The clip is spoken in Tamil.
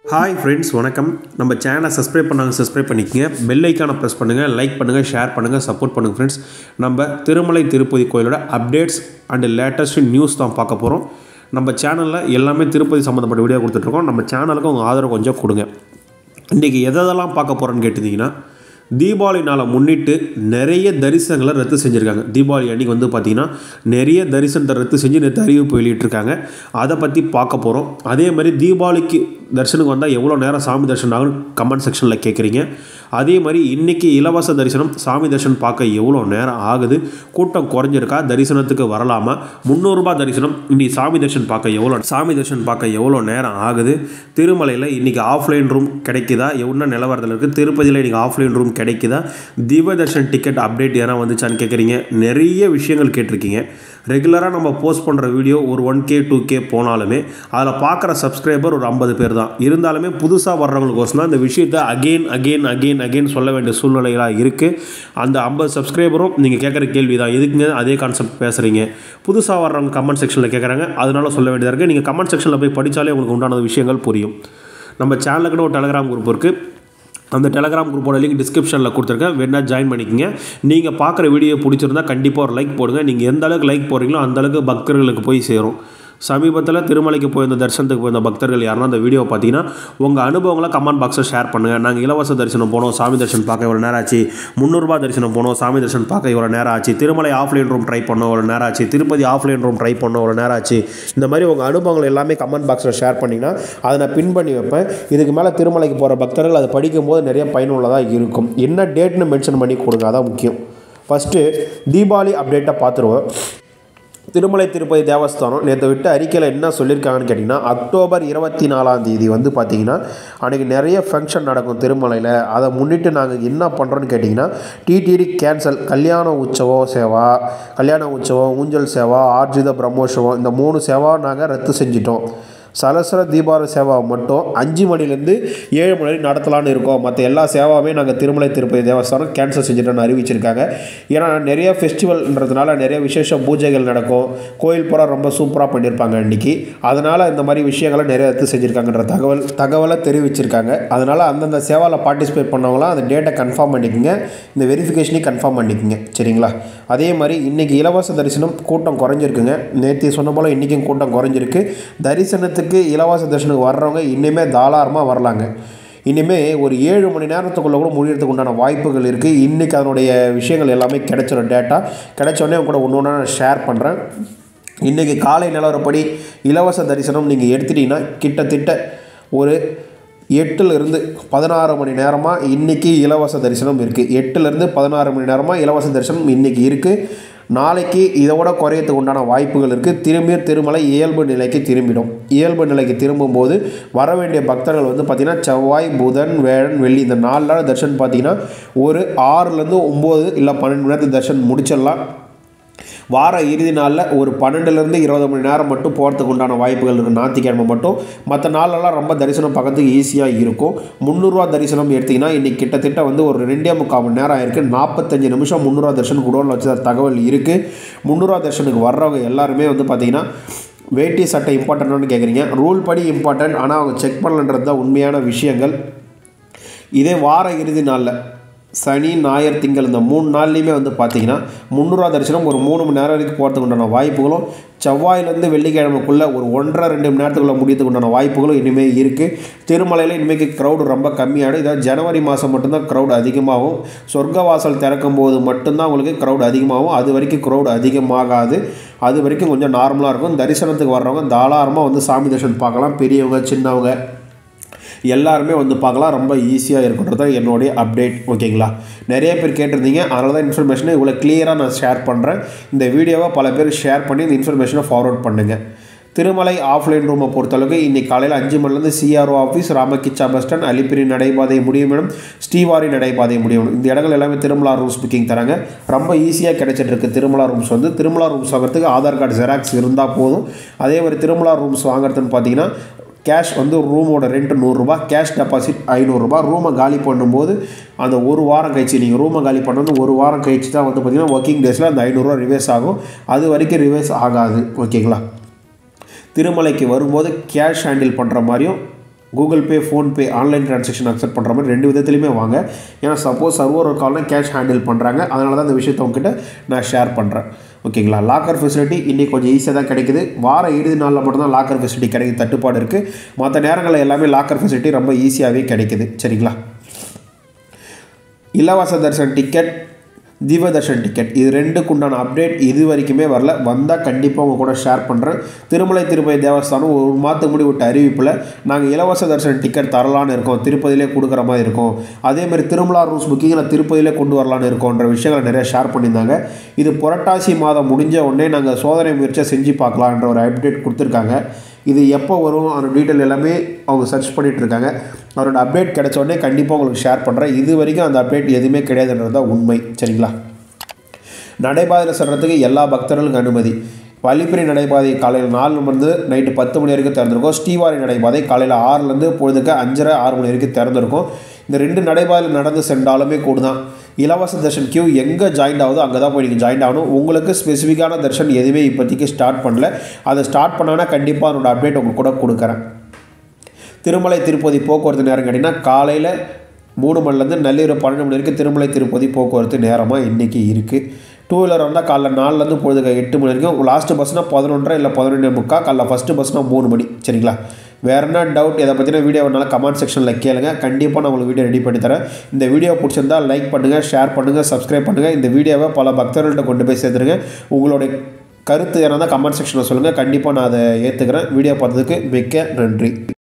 ஹாய் ஃப்ரெண்ட்ஸ் வணக்கம் நம்ம சேனலை சப்ஸ்கிரைப் பண்ணாங்க சப்ஸ்கிரைப் பண்ணிக்கங்க பெல் ஐக்கானை ப்ரெஸ் பண்ணுங்கள் லைக் பண்ணுங்கள் ஷேர் பண்ணுங்கள் சப்போர்ட் பண்ணுங்கள் ஃப்ரெண்ட்ஸ் நம்ம திருமலை திருப்பதி கோயிலோட அப்டேட்ஸ் அண்ட் லேட்டஸ்ட் நியூஸ் தான் பார்க்க போகிறோம் நம்ம சேனலில் எல்லாமே திருப்பதி சம்மந்தப்பட்ட வீடியோ கொடுத்துட்ருக்கோம் நம்ம சேனலுக்கு உங்கள் ஆதரவு கொஞ்சம் கொடுங்க இன்றைக்கி எதெல்லாம் பார்க்க போகிறோன்னு கேட்டிருந்தீங்கன்னா தீபாவளி நாளை முன்னிட்டு நிறைய தரிசனங்களை ரத்து செஞ்சுருக்காங்க தீபாவளி அன்றைக்கி வந்து பார்த்திங்கன்னா நிறைய தரிசனத்தை ரத்து செஞ்சு நேற்று அறிவிப்பு வெளியிட்டிருக்காங்க அதை பற்றி பார்க்க போகிறோம் அதே மாதிரி தீபாவளிக்கு தரிசனுக்கு வந்தால் எவ்வளோ நேரம் சாமி தரிசனம் ஆகும்னு கமெண்ட் செக்ஷனில் கேட்குறீங்க அதே மாதிரி இன்றைக்கி இலவச தரிசனம் சாமி தரிசனம் பார்க்க எவ்வளோ நேரம் ஆகுது கூட்டம் குறைஞ்சிருக்கா தரிசனத்துக்கு வரலாமா முந்நூறுரூபா தரிசனம் இன்னைக்கு சாமி தரிசனம் பார்க்க எவ்வளோ சாமி தரிசனம் பார்க்க எவ்வளோ நேரம் ஆகுது திருமலையில் இன்றைக்கி ஆஃப்லைன் ரூம் கிடைக்குதா என்ன நிலவரத்தில் இருக்குது திருப்பதியில் இன்றைக்கி ஆஃப்லைன் ரூம் கிடைக்குதா திவ்ய தர்ஷன் டிக்கெட் அப்டேட் எதனா வந்துச்சான்னு கேட்குறீங்க நிறைய விஷயங்கள் கேட்டிருக்கீங்க ரெகுலராக நம்ம போஸ்ட் பண்ணுற வீடியோ ஒரு ஒன் கே டூ கே போனாலுமே அதில் பார்க்குற சப்ஸ்கிரைபர் ஒரு ஐம்பது பேர் தான் இருந்தாலுமே புதுசாக வர்றவங்களுக்கோசம் தான் இந்த விஷயத்தை அகெயின் அகெயின் அகெயின் அகெயின் சொல்ல வேண்டிய சூழ்நிலைகளாக இருக்குது அந்த ஐம்பது சப்ஸ்கிரைபரும் நீங்கள் கேட்குற கேள்வி தான் எதுக்குங்க அதே கான்செப்ட் பேசுகிறீங்க புதுசாக வர்றவங்க கமெண்ட் செக்ஷனில் கேட்குறாங்க அதனால சொல்ல வேண்டியதாக இருக்குது நீங்கள் கமெண்ட் செக்ஷனில் போய் படித்தாலே உங்களுக்கு உண்டான விஷயங்கள் புரியும் நம்ம சேனலுக்குன்னு ஒரு டெலகிராம் குரூப் இருக்குது அந்த டெலகிராம் குரூப்போட லிங்க் டிஸ்கிரிப்ஷனில் கொடுத்துருக்கேன் வேணால் ஜாயின் பண்ணிக்கங்க நீங்கள் பார்க்குற வீடியோ பிடிச்சிருந்தா கண்டிப்பாக ஒரு லைக் போடுங்க நீங்கள் எந்த அளவுக்கு லைக் போடுறீங்களோ அந்த அளவுக்கு பக்தர்களுக்கு போய் சேரும் சமீபத்தில் திருமலைக்கு போயிருந்த தரிசனத்துக்கு போயிருந்த பக்தர்கள் யாருன்னா அந்த வீடியோ பார்த்தீங்கன்னா உங்கள் அனுபவங்களை கமெண்ட் பாக்ஸில் ஷேர் பண்ணுங்கள் நாங்கள் இலவச தரிசனம் போனோம் சாமி தரிசனம் பார்க்க இவ்வளோ நேரம் ஆச்சு முந்நூறுரூபா தரிசனம் போனோம் சாமி தரிசனம் பார்க்க இவ்வளோ நேரம் ஆச்சு திருமலை ஆஃப்லைன் ரூம் ட்ரை பண்ணோம் இவ்வளோ நேரம் ஆச்சு திருப்பதி ஆஃப்லைன் ரூம் ட்ரை பண்ணோம் இவ்வளோ நேரம் ஆச்சு இந்த மாதிரி உங்கள் அனுபவங்கள் எல்லாமே கமெண்ட் பாக்ஸில் ஷேர் பண்ணிங்கன்னா அதை நான் பின் பண்ணி வைப்பேன் இதுக்கு மேலே திருமலைக்கு போகிற பக்தர்கள் அதை படிக்கும்போது நிறைய பயனுள்ளதாக இருக்கும் என்ன டேட்னு மென்ஷன் பண்ணி கொடுங்க அதான் முக்கியம் ஃபஸ்ட்டு தீபாவளி அப்டேட்டை பார்த்துருவோம் திருமலை திருப்பதி தேவஸ்தானம் நேற்று விட்டு அறிக்கையில் என்ன சொல்லியிருக்காங்கன்னு கேட்டிங்கன்னா அக்டோபர் இருபத்தி நாலாம் தேதி வந்து பார்த்திங்கன்னா அன்றைக்கி நிறைய ஃபங்க்ஷன் நடக்கும் திருமலையில் அதை முன்னிட்டு நாங்கள் என்ன பண்ணுறோன்னு கேட்டிங்கன்னா டிடிடி கேன்சல் கல்யாண உற்சவம் சேவா கல்யாண உற்சவம் ஊஞ்சல் சேவா ஆர்ஜித பிரம்மோற்சவம் இந்த மூணு சேவா நாங்கள் ரத்து செஞ்சிட்டோம் சலசர தீபாவளி சேவா மட்டும் அஞ்சு மணிலேருந்து ஏழு மணி வரை நடத்தலான்னு இருக்கோம் மற்ற எல்லா சேவாவே நாங்கள் திருமலை திருப்பதி தேவஸ்தானம் கேன்சல் செஞ்சுட்டோன்னு அறிவிச்சிருக்காங்க ஏன்னா நிறைய ஃபெஸ்டிவல்ன்றதுனால நிறைய விசேஷ பூஜைகள் நடக்கும் கோயில் பூரா ரொம்ப சூப்பராக பண்ணியிருப்பாங்க இன்றைக்கி அதனால் இந்த மாதிரி விஷயங்களை நிறைய ரத்து செஞ்சுருக்காங்கன்ற தகவல் தகவலை தெரிவிச்சிருக்காங்க அதனால் அந்தந்த சேவாவில் பார்ட்டிசிபேட் பண்ணவங்களாம் அந்த டேட்டை கன்ஃபார்ம் பண்ணிக்கோங்க இந்த வெரிஃபிகேஷனையும் கன்ஃபார்ம் பண்ணிக்கோங்க சரிங்களா அதே மாதிரி இன்றைக்கி இலவச தரிசனம் கூட்டம் குறைஞ்சிருக்குங்க நேற்று சொன்ன போல் இன்றைக்கும் கூட்டம் குறைஞ்சிருக்கு தரிசனத்துக்கு இலவச தரிசனத்துக்கு வர்றவங்க இனிமேல் தாராளமாக வரலாங்க இனிமேல் ஒரு ஏழு மணி நேரத்துக்குள்ளே கூட முடியறதுக்கு உண்டான வாய்ப்புகள் இருக்குது இன்றைக்கி அதனுடைய விஷயங்கள் எல்லாமே கிடைச்சிடும் டேட்டா கிடைச்சோடனே கூட ஒன்று ஒன்றா நான் ஷேர் பண்ணுறேன் இன்றைக்கி காலை நிலவரப்படி இலவச தரிசனம் நீங்கள் எடுத்துட்டிங்கன்னா கிட்டத்தட்ட ஒரு எட்டுலேருந்து பதினாறு மணி நேரமாக இன்றைக்கி இலவச தரிசனம் இருக்குது எட்டுலேருந்து பதினாறு மணி நேரமாக இலவச தரிசனம் இன்றைக்கி இருக்குது நாளைக்கு இதை விட குறையத்துக்கு உண்டான வாய்ப்புகள் இருக்குது திரும்பிய திருமலை இயல்பு நிலைக்கு திரும்பிடும் இயல்பு நிலைக்கு திரும்பும்போது வர வேண்டிய பக்தர்கள் வந்து பார்த்திங்கன்னா செவ்வாய் புதன் வேழன் வெள்ளி இந்த நாலு நாள் தர்ஷன் பார்த்திங்கன்னா ஒரு ஆறுலேருந்து ஒம்பது இல்லை பன்னெண்டு மணி நேரத்துக்கு தர்ஷன் முடிச்சிடலாம் வார இறுதி நாளில் ஒரு பன்னெண்டுலேருந்து இருபது மணி நேரம் மட்டும் போகிறதுக்கு உண்டான வாய்ப்புகள் இருக்குது ஞாயிற்றுக்கிழமை மட்டும் மற்ற நாளெல்லாம் ரொம்ப தரிசனம் பார்க்கறதுக்கு ஈஸியாக இருக்கும் முந்நூறுரூவா தரிசனம் எடுத்திங்கன்னா இன்றைக்கி கிட்டத்தட்ட வந்து ஒரு ரெண்டே முக்கால் மணி நேரம் ஆயிருக்கு நாற்பத்தஞ்சு நிமிஷம் முந்நூறுவா தரிசனம் குடோனில் வச்சு தகவல் இருக்குது முந்நூறுவா தரிசனுக்கு வர்றவங்க எல்லாருமே வந்து பார்த்திங்கன்னா வேட்டி சட்டை இம்பார்ட்டன்ட்னு கேட்குறீங்க ரூல் படி இம்பார்ட்டன்ட் ஆனால் அவங்க செக் பண்ணலன்றது தான் உண்மையான விஷயங்கள் இதே வார இறுதி நாளில் சனி ஞாயிறு திங்கள் இந்த மூணு நாள்லேயுமே வந்து பார்த்தீங்கன்னா முந்நூறுவா தரிசனம் ஒரு மூணு மணி நேரம் வரைக்கும் போகிறதுக்கு உண்டான வாய்ப்புகளும் செவ்வாயிலேருந்து வெள்ளிக்கிழமைக்குள்ளே ஒரு ஒன்றரை ரெண்டு மணி நேரத்துக்குள்ளே முடியறதுக்கு உண்டான வாய்ப்புகளும் இனிமேல் இருக்குது திருமலையில் இனிமேல் க்ரௌடு ரொம்ப கம்மியாகிடும் இதாவது ஜனவரி மாதம் மட்டும்தான் க்ரௌடு அதிகமாகும் சொர்க்கவாசல் திறக்கும் போது மட்டும்தான் உங்களுக்கு க்ரௌடு அதிகமாகும் அது வரைக்கும் க்ரௌடு அதிகமாகாது அது வரைக்கும் கொஞ்சம் நார்மலாக இருக்கும் தரிசனத்துக்கு வர்றவங்க தாராளமாக வந்து சாமி தரிசனம் பார்க்கலாம் பெரியவங்க சின்னவங்க எல்லாருமே வந்து பார்க்கலாம் ரொம்ப ஈஸியாக இருக்குன்றது தான் என்னுடைய அப்டேட் ஓகேங்களா நிறைய பேர் கேட்டிருந்தீங்க அதனால தான் இன்ஃபர்மேஷனை இவ்வளோ கிளியராக நான் ஷேர் பண்ணுறேன் இந்த வீடியோவை பல பேர் ஷேர் பண்ணி இந்த இன்ஃபர்மேஷனை ஃபார்வர்ட் பண்ணுங்கள் திருமலை ஆஃப்லைன் ரூமை பொறுத்தளவுக்கு இன்றைக்கி காலையில் அஞ்சு மணிலேருந்து சிஆர்ஓ ஆஃபீஸ் ராமகிச்சா பஸ் ஸ்டாண்ட் அலிப்பிரி நடைபாதை முடியும் இடம் ஸ்ரீவாரி நடைபாதை முடியும் இந்த இடங்கள் எல்லாமே திருமலா ரூம்ஸ் புக்கிங் தராங்க ரொம்ப ஈஸியாக கிடைச்சிட்டு இருக்கு திருமலா ரூம்ஸ் வந்து திருமலா ரூம்ஸ் வாங்குறதுக்கு ஆதார் கார்டு ஜெராக்ஸ் இருந்தால் போதும் அதே மாதிரி திருமலா ரூம்ஸ் வாங்குறதுன்னு பார்த்தீங்கன்னா கேஷ் வந்து ரூமோட ரெண்ட் நூறுரூபா கேஷ் டெபாசிட் ஐநூறுரூபா ரூமை காலி பண்ணும்போது அந்த ஒரு வாரம் கழிச்சு நீங்கள் ரூமை காலி பண்ணணும் ஒரு வாரம் கழிச்சு தான் வந்து பார்த்திங்கன்னா ஒர்க்கிங் டேஸில் அந்த ஐநூறுரூவா ரிவேஸ் ஆகும் அது வரைக்கும் ரிவேஸ் ஆகாது ஓகேங்களா திருமலைக்கு வரும்போது கேஷ் ஹேண்டில் பண்ணுற மாதிரியும் Google Pay PhonePe online transaction accept பண்ணுற மாதிரி ரெண்டு விதத்துலையுமே வாங்க ஏன்னா சப்போஸ் சர்வர் ஒரு கால்னா கேஷ் ஹேண்டில் பண்ணுறாங்க அதனால தான் இந்த விஷயத்தை உங்ககிட்ட நான் ஷேர் பண்ணுறேன் ஓகேங்களா லாக்கர் ஃபெசிலிட்டி இன்றைக்கி கொஞ்சம் ஈஸியாக தான் கிடைக்குது வார இறுதி நாளில் மட்டும்தான் லாக்கர் ஃபெசிலிட்டி கிடைக்குது தட்டுப்பாடு இருக்குது மற்ற நேரங்களில் எல்லாமே லாக்கர் ஃபெசிலிட்டி ரொம்ப ஈஸியாகவே கிடைக்குது சரிங்களா இலவச தர்ஷன் டிக்கெட் திவ தர்ஷன் டிக்கெட் இது ரெண்டுக்கு உண்டான அப்டேட் இது வரைக்குமே வரல வந்தால் கண்டிப்பாக உங்கள் கூட ஷேர் பண்ணுறேன் திருமலை திருப்பதி தேவஸ்தானம் ஒரு மாதத்துக்கு முடி விட்ட அறிவிப்பில் நாங்கள் இலவச தர்ஷன் டிக்கெட் தரலான்னு இருக்கோம் திருப்பதியிலே கொடுக்குற மாதிரி இருக்கும் அதேமாதிரி திருமலா ரூல்ஸ் புக்கிங்கில் திருப்பதியிலே கொண்டு வரலான்னு இருக்கோன்ற விஷயங்களை நிறைய ஷேர் பண்ணியிருந்தாங்க இது புரட்டாசி மாதம் முடிஞ்ச உடனே நாங்கள் சோதனை முயற்சியை செஞ்சு பார்க்கலான்ற ஒரு அப்டேட் கொடுத்துருக்காங்க இது எப்போ வரும் அந்த டீட்டெயில் எல்லாமே அவங்க சர்ச் பண்ணிகிட்டு இருக்காங்க அவரோட அப்டேட் கிடைச்ச உடனே கண்டிப்பாக உங்களுக்கு ஷேர் பண்ணுறேன் இது வரைக்கும் அந்த அப்டேட் எதுவுமே கிடையாதுன்றது தான் உண்மை சரிங்களா நடைபாதையில் செல்றதுக்கு எல்லா பக்தர்களுக்கும் அனுமதி வழிப்பிரி நடைபாதை காலையில் நாலு மணி நைட்டு பத்து மணி வரைக்கும் திறந்திருக்கும் ஸ்ரீவாரி நடைபாதை காலையில் ஆறுலேருந்து பொழுதுக்கு அஞ்சரை ஆறு மணி வரைக்கும் திறந்திருக்கும் இந்த ரெண்டு நடைபாதையில் நடந்து சென்றாலுமே கூட தான் இலவச தர்ஷன் கியூ எங்கே ஜாயின் ஆகுதோ அங்கே தான் போய் நீங்கள் ஜாயின் ஆகணும் உங்களுக்கு ஸ்பெசிஃபிக்கான தர்ஷன் எதுவுமே இப்போதைக்கு ஸ்டார்ட் பண்ணல அதை ஸ்டார்ட் பண்ணானா கண்டிப்பாக அதனோட அப்டேட் உங்களுக்கு கூட கொடுக்குறேன் திருமலை திருப்பதி போக்குவரத்து நேரம் கேட்டிங்கன்னா காலையில் மூணு மணிலேருந்து நள்ளிரவு பன்னெண்டு மணி வரைக்கும் திருமலை திருப்பதி போக்குவரத்து நேரமாக இன்றைக்கி இருக்குது டூ வீலர் வந்தால் காலைல நாலுலேருந்து பொழுதுக்கு எட்டு மணி வரைக்கும் லாஸ்ட்டு பஸ்னால் பதினொன்றரை இல்லை பதினொன்று முக்கால் காலைல ஃபஸ்ட்டு பஸ்னால் மூணு மணி சரிங்களா வேறு என்ன டவுட் எதை பற்றின வீடியோ வேணாலும் கமெண்ட் செக்ஷனில் கேளுங்க கண்டிப்பாக நான் உங்களுக்கு வீடியோ ரெடி பண்ணி தரேன் இந்த வீடியோ பிடிச்சிருந்தால் லைக் பண்ணுங்கள் ஷேர் பண்ணுங்கள் சப்ஸ்கிரைப் பண்ணுங்கள் இந்த வீடியோவை பல பக்தர்கள்ட்ட கொண்டு போய் சேர்த்துருங்க உங்களுடைய கருத்து ஏன்னா கமெண்ட் செக்ஷனில் சொல்லுங்கள் கண்டிப்பாக நான் அதை ஏற்றுக்கிறேன் வீடியோ பார்த்ததுக்கு மிக்க நன்றி